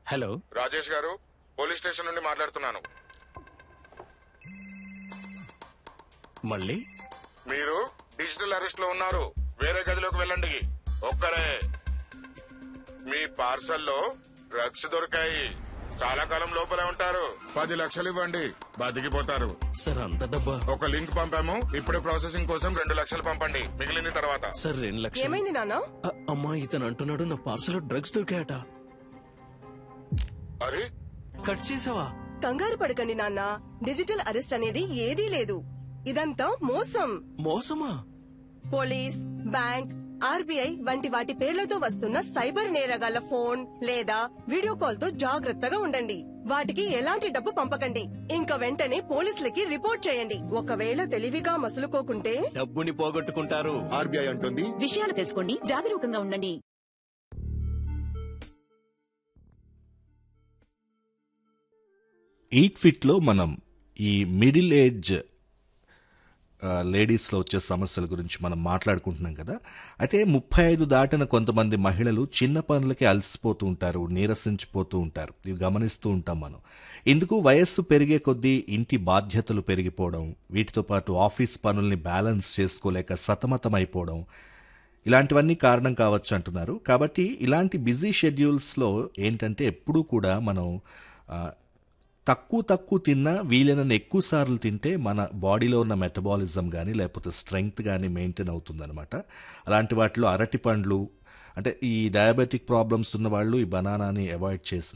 hello Rajesh గారు police station నుండి మాట్లాడుతున్నాను మళ్ళీ మీరు డిజిటల్ అరెస్ట్ లో ఉన్నారు వేరే గదిలోకి వెళ్ళండి ఒక్కరే మీ పార్సల్లో డ్రగ్స్ దొరికాయి చాలా కాలం లోపలే ఉంటారు పది లక్షలు ఇవ్వండి బతికిపోతారు సార్ అంత డబ్బా ఒక లింక్ పంపాము ఇప్పుడు ప్రాసెసింగ్ కోసం రెండు లక్షలు పంపండి మిగిలింది తర్వాత సార్ రెండు లక్షలు ఏమైంది నాన్న అ- అమ్మా ఇతను అంటున్నాడు నా పార్సల్ డ్రగ్స్ దొరికాయట అరే కట్ చేసావా కంగారు పడకండి నాన్న డిజిటల్ అరెస్ట్ అనేది ఏదీ లేదు ఇదంతా మోసం మోసమా పోలీస్ బ్యాంక్ ఆర్బీఐ వంటి వాటి పేర్లతో వస్తున్న సైబర్ నేరగాళ్ల ఫోన్ లేదా వీడియో కాల్ తో జాగ్రత్తగా ఉండండి వాటికి ఎలాంటి డబ్బు పంపకండి ఇంకా వెంటనే పోలీసులకి రిపోర్ట్ చేయండి ఒకవేళ తెలివిగా మసులుకోకుంటే డబ్బుని పోగొట్టుకుంటారు ఆర్బీఐ అంటుంది విషయాలు తెలుసుకోండి జాగరూకంగా ఉండండి ఎయిట్ ఫిట్లో మనం ఈ మిడిల్ ఏజ్ ఆ, లేడీస్లో వచ్చే సమస్యల గురించి మనం మాట్లాడుకుంటున్నాం కదా అయితే ముప్పై ఐదు దాటిన కొంతమంది మహిళలు చిన్న పనులకి అలసిపోతూ ఉంటారు నీరసించిపోతూ ఉంటారు ఇవి గమనిస్తూ ఉంటాం మనం ఇందుకు వయస్సు పెరిగే కొద్దీ ఇంటి బాధ్యతలు పెరిగిపోవడం వీటితో పాటు ఆఫీస్ పనుల్ని బ్యాలెన్స్ చేసుకోలేక సతమతమైపోవడం ఇలాంటివన్నీ కారణం కావచ్చు అంటున్నారు కాబట్టి ఇలాంటి బిజీ షెడ్యూల్స్లో ఏంటంటే ఎప్పుడూ కూడా మనం ఆ, తక్కువ తక్కువ తిన్నా వీలైనన్ని ఎక్కువ సార్లు తింటే మన బాడీలో ఉన్న మెటబాలిజం కానీ లేకపోతే స్ట్రెంగ్త్ కానీ మెయింటైన్ అవుతుందన్నమాట అలాంటి వాటిలో అరటి పండ్లు అంటే ఈ డయాబెటిక్ ప్రాబ్లమ్స్ ఉన్న వాళ్ళు ఈ బనానాని అవాయిడ్ చేసిన